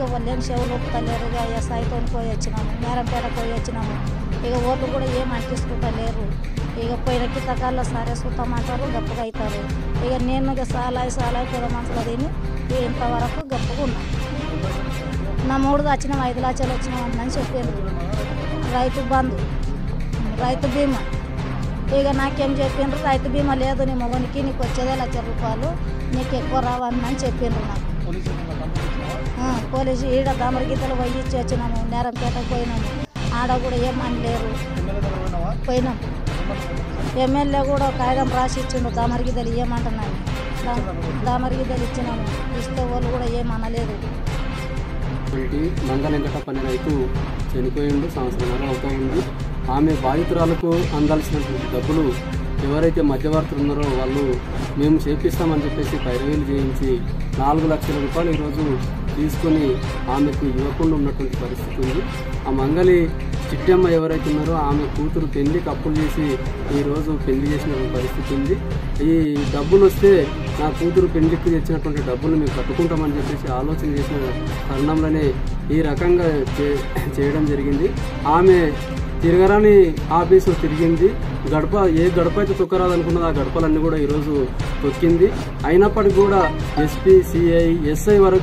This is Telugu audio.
వాళ్ళు ఏం చెవులు ఒప్పుతలేరు ఇక ఎస్ఐతో పోయి వచ్చినాము నేరంపేట పోయి వచ్చినాము ఇక ఓట్లు కూడా ఏం అంటించుకుంటలేరు ఇక పోయిన కితకాల్లో సరే సుత్తమంటారు గప్పగా అవుతారు ఇక నేను ఇక సాలాయి సాలాయి పెద్ద మనసులో తిని ఇక ఇంతవరకు గప్పగా ఉన్నా నా మూడు వచ్చినాం ఐదు లక్షలు వచ్చినాం అని చెప్పాను రైతు బంధు రైతు బీమా ఇక నాకేం చెప్పిండ్రు రైతు బీమా లేదు నీ మొగనికి నీకు వచ్చేదే లక్ష రూపాయలు నీకు ఎక్కువ రావని అని చెప్పిండ్రు నాకు ఆ, పోలీసు ఈడ దామర గీతలు పోయి ఇచ్చి వచ్చినాము నేరంపేటకు పోయినాము ఆడ కూడా ఏమని లేరు పోయినాం ఎమ్మెల్యే కూడా ఒక కాగితం రాసి ఇచ్చిండు దామర గీతలు ఇవ్వమంటున్నాను దామర గీతలు ఇచ్చినాము ఇస్తే వాళ్ళు కూడా ఏమనలేదు వంటి మంగళంకట అనే రైతు చనిపోయిండు సంవత్సరం అవుతా ఉంది ఆమె బాధితురాలకు అందాల్సినటువంటి డబ్బులు ఎవరైతే మధ్యవర్తులు ఉన్నారో వాళ్ళు మేము చేపిస్తామని చెప్పేసి పైరవీలు చేయించి నాలుగు లక్షల రూపాయలు ఈరోజు తీసుకొని ఆమెకు ఇవ్వకుండా ఉన్నటువంటి పరిస్థితి ఉంది ఆ మంగళి చిట్టమ్మ ఎవరైతే ఉన్నారో ఆమె కూతురు పెళ్లికి అప్పులు చేసి ఈరోజు పెళ్లి చేసిన పరిస్థితి ఉంది ఈ డబ్బులు వస్తే నా కూతురు పెళ్లికి తెచ్చినటువంటి డబ్బులు మేము కట్టుకుంటామని చెప్పేసి ఆలోచన చేసిన తరుణంలోనే ఈ రకంగా చే- చేయడం జరిగింది ఆమె తిరగరాని ఆఫీసు తిరిగింది గడప ఏ గడప అయితే తొక్కరాదనుకున్నదో ఆ గడపలన్నీ కూడా ఈరోజు తొక్కింది అయినప్పటికీ కూడా ఎస్పీ సిఐ ఎస్ఐ వరకు